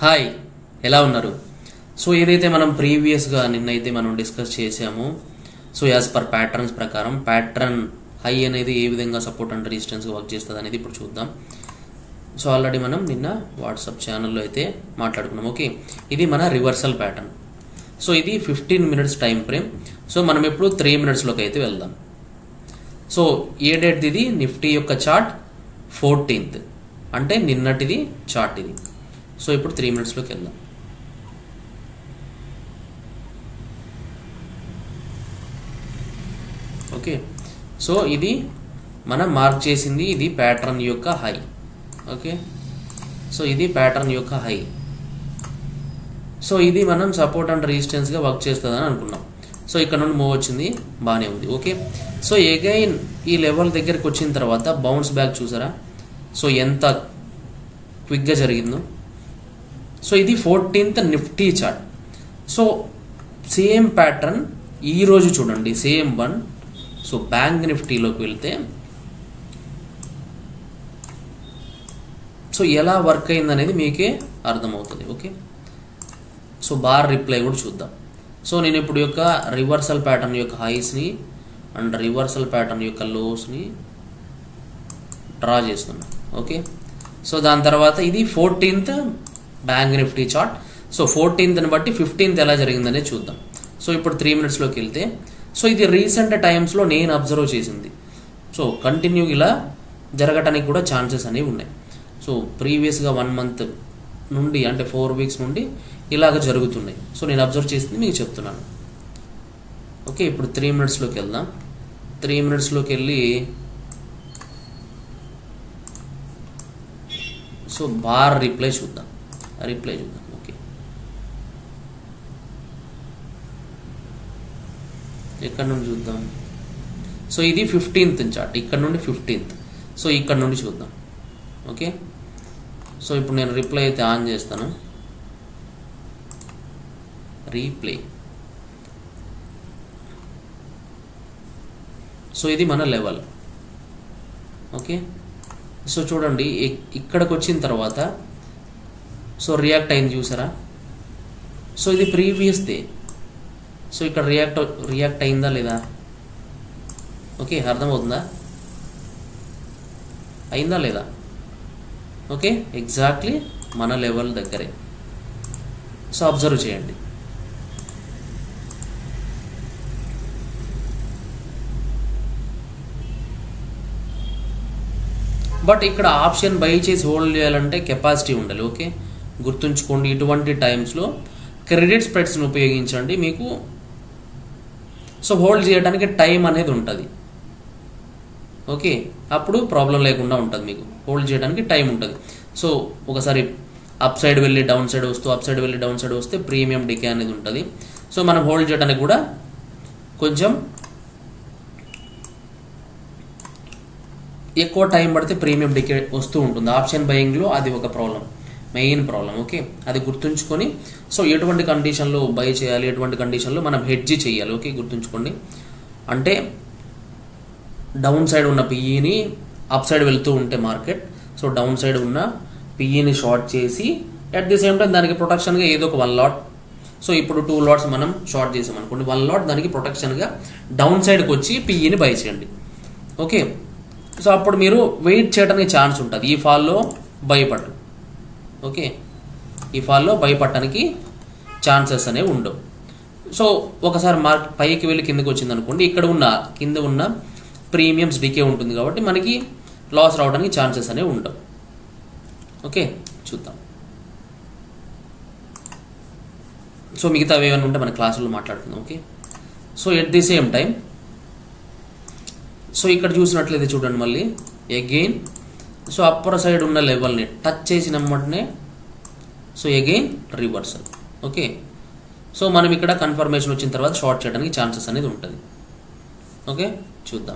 hi ఎలా ఉన్నారు so ఏదైతే మనం ప్రీవియస్గా నిన్నైతే మనం డిస్కస్ చేసామో సో యాజ్ పర్ ప్యాటర్న్స్ ప్రకారం ప్యాటర్న్ హై అనేది ఏ విధంగా సపోర్ట్ అండ్ రెసిస్టెన్స్గా వర్క్ చేస్తుంది అనేది ఇప్పుడు చూద్దాం సో ఆల్రెడీ మనం నిన్న వాట్సాప్ ఛానల్లో అయితే మాట్లాడుకున్నాం ఓకే ఇది మన రివర్సల్ ప్యాటర్న్ సో ఇది fifteen minutes time frame so మనం ఇప్పుడు త్రీ మినిట్స్లోకి అయితే వెళ్దాం సో ఏ డేట్ ఇది నిఫ్టీ యొక్క చార్ట్ ఫోర్టీన్త్ అంటే నిన్నటిది చార్ట్ ఇది సో ఇప్పుడు త్రీ మినిట్స్లోకి వెళ్దాం ఓకే సో ఇది మనం మార్క్ చేసింది ఇది ప్యాటర్న్ యొక్క హై ఓకే సో ఇది ప్యాటర్న్ యొక్క హై సో ఇది మనం సపోర్ట్ అండ్ రెసిస్టెన్స్గా వర్క్ చేస్తుందని అనుకున్నాం సో ఇక్కడ నుండి మూవ్ వచ్చింది బాగానే ఉంది ఓకే సో ఎగైన్ ఈ లెవెల్ దగ్గరికి వచ్చిన తర్వాత బౌన్స్ బ్యాక్ చూసారా సో ఎంత క్విక్గా జరిగిందో సో ఇది fourteenth Nifty chart so same pattern ఈరోజు చూడండి సేమ్ వన్ సో బ్యాంక్ నిఫ్టీలోకి వెళ్తే సో ఎలా వర్క్ అయింది అనేది మీకే అర్థమవుతుంది ఓకే సో బార్ రిప్లై కూడా చూద్దాం సో నేను ఇప్పుడు యొక్క రివర్సల్ ప్యాటర్న్ యొక్క హైస్ని అండ్ రివర్సల్ ప్యాటర్న్ యొక్క లోస్ని డ్రా చేస్తున్నా ఓకే సో దాని తర్వాత ఇది fourteenth bank Nifty chart so ఫోర్టీన్త్ని బట్టి ఫిఫ్టీన్త్ ఎలా జరిగిందనే చూద్దాం సో ఇప్పుడు త్రీ మినిట్స్లోకి వెళ్తే సో ఇది రీసెంట్ టైమ్స్లో నేను అబ్జర్వ్ చేసింది సో కంటిన్యూ ఇలా జరగటానికి కూడా ఛాన్సెస్ అనేవి ఉన్నాయి సో ప్రీవియస్గా వన్ మంత్ నుండి అంటే ఫోర్ వీక్స్ నుండి ఇలాగ జరుగుతున్నాయి సో నేను అబ్జర్వ్ చేసింది మీకు చెప్తున్నాను ఓకే ఇప్పుడు త్రీ మినిట్స్లోకి వెళ్దాం త్రీ మినిట్స్లోకి వెళ్ళి సో బార్ రిప్లై చూద్దాం రిప్లై చూద్దాం ఓకే ఎక్కడ నుండి చూద్దాం సో ఇది ఫిఫ్టీన్త్ చార్ట్ ఇక్కడ నుండి ఫిఫ్టీన్త్ సో ఇక్కడ నుండి చూద్దాం ఓకే సో ఇప్పుడు నేను రిప్లై అయితే ఆన్ చేస్తాను రీప్లే సో ఇది మన లెవెల్ ఓకే సో చూడండి ఇ- ఇక్కడికి వచ్చిన తర్వాత సో రియాక్ట్ అయింది చూసారా సో ఇది ప్రీవియస్ డే సో ఇక్కడ రియాక్ట్ రియాక్ట్ అయిందా లేదా ఓకే అర్థమవుతుందా అయిందా లేదా ఓకే ఎగ్జాక్ట్లీ మన లెవెల్ దగ్గరే సో అబ్జర్వ్ చేయండి బట్ ఇక్కడ ఆప్షన్ బై చేసి హోల్డ్ చేయాలంటే కెపాసిటీ ఉండాలి ఓకే గుర్తుంచుకోండి ఇటువంటి టైమ్స్లో క్రెడిట్ స్ప్రెడ్స్ని ఉపయోగించండి మీకు సో హోల్డ్ చేయడానికి టైం అనేది ఉంటుంది ఓకే అప్పుడు ప్రాబ్లం లేకుండా ఉంటుంది మీకు హోల్డ్ చేయడానికి టైం ఉంటుంది సో ఒకసారి అప్ సైడ్ వెళ్ళి డౌన్ సైడ్ వస్తూ అప్ సైడ్ వెళ్ళి డౌన్ సైడ్ వస్తే ప్రీమియం డికే అనేది ఉంటుంది సో మనం హోల్డ్ చేయడానికి కూడా కొంచెం ఎక్కువ టైం పడితే ప్రీమియం డికే వస్తూ ఉంటుంది ఆప్షన్ బయింగ్లో అది ఒక ప్రాబ్లం మెయిన్ ప్రాబ్లం ఓకే అది గుర్తుంచుకొని సో ఎటువంటి కండిషన్లో బై చేయాలి ఎటువంటి కండిషన్లో మనం హెడ్జి చేయాలి ఓకే గుర్తుంచుకోండి అంటే డౌన్ సైడ్ ఉన్న పిఈని అప్ సైడ్ వెళ్తూ ఉంటే మార్కెట్ సో డౌన్ సైడ్ ఉన్న పిఈని షార్ట్ చేసి అట్ ది సేమ్ టైం దానికి ప్రొటెక్షన్గా ఏదో ఒక వన్ లాట్ సో ఇప్పుడు టూ లాట్స్ మనం షార్ట్ చేసాం అనుకోండి వన్ లాట్ దానికి ప్రొటెక్షన్గా డౌన్ సైడ్కి వచ్చి పిఈని బై చేయండి ఓకే సో అప్పుడు మీరు వెయిట్ చేయడానికి ఛాన్స్ ఉంటుంది ఈ ఫాల్లో భయపడరు ఓకే ఈ ఫాల్లో భయపడటానికి ఛాన్సెస్ అనేవి ఉండవు సో ఒకసారి మార్క్ పైకి వెళ్ళి కిందకి వచ్చింది అనుకోండి ఇక్కడ ఉన్న కింద ఉన్న ప్రీమియమ్స్ డికే ఉంటుంది కాబట్టి మనకి లాస్ రావడానికి ఛాన్సెస్ అనేవి ఉండవు ఓకే చూద్దాం సో మిగతా ఏమైనా ఉంటే మన క్లాసులో మాట్లాడుకుందాం okay so at the same time so ఇక్కడ చూసినట్లయితే చూడండి మళ్ళీ అగైన్ సో అప్పర్ సైడ్ ఉన్న లెవెల్ని టచ్ చేసిన వెంటనే so again reversal okay so మనం ఇక్కడ కన్ఫర్మేషన్ వచ్చిన తర్వాత షార్ట్ చేయడానికి ఛాన్సెస్ అనేది ఉంటుంది ఓకే చూద్దాం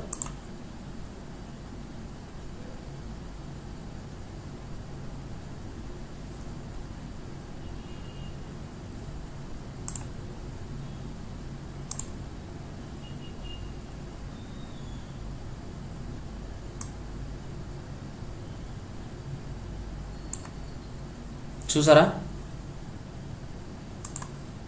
చూసారా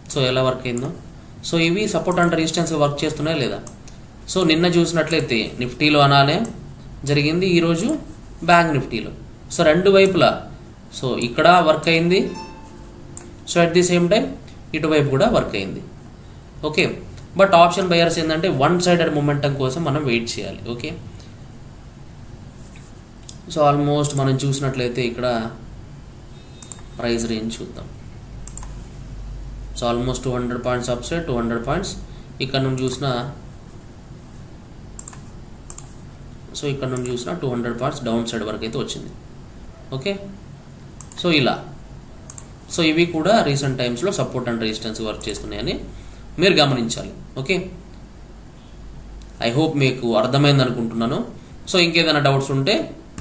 సో ఎలా వర్క్ అయిందో సో ఇవి సపోర్ట్ అండ్ రెసిస్టెన్స్ వర్క్ చేస్తున్నాయా లేదా సో నిన్న చూసినట్లయితే నిఫ్టీలో అలానే జరిగింది ఈరోజు బ్యాంక్ నిఫ్టీలో సో రెండు వైపులా సో ఇక్కడ వర్క్ అయింది so at the same time ఇటువైపు కూడా వర్క్ అయింది ఓకే బట్ ఆప్షన్ బయర్స్ ఏంటంటే వన్ సైడెడ్ మొమెంటం కోసం మనం వెయిట్ చేయాలి ఓకే సో ఆల్మోస్ట్ మనం చూసినట్లయితే ఇక్కడ ప్రైస్ రేంజ్ చూద్దాం so almost two hundred points upside two hundred points ఇక్కడ నుండి చూసిన సో ఇక్కడ నుండి చూసిన two hundred points downside వరకు అయితే వచ్చింది ఓకే సో ఇలా సో ఇవి కూడా రీసెంట్ టైమ్స్లో సపోర్ట్ అండ్ రెసిస్టెన్స్ వర్క్ చేస్తున్నాయని మీరు గమనించాలి ఓకే ఐ హోప్ మీకు అర్థమైంది అనుకుంటున్నాను సో ఇంకేదైనా డౌట్స్ ఉంటే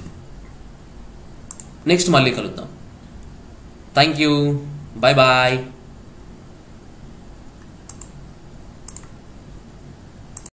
నెక్స్ట్ మళ్ళీ కలుద్దాం థ్యాంక్ యూ బాయ్ బాయ్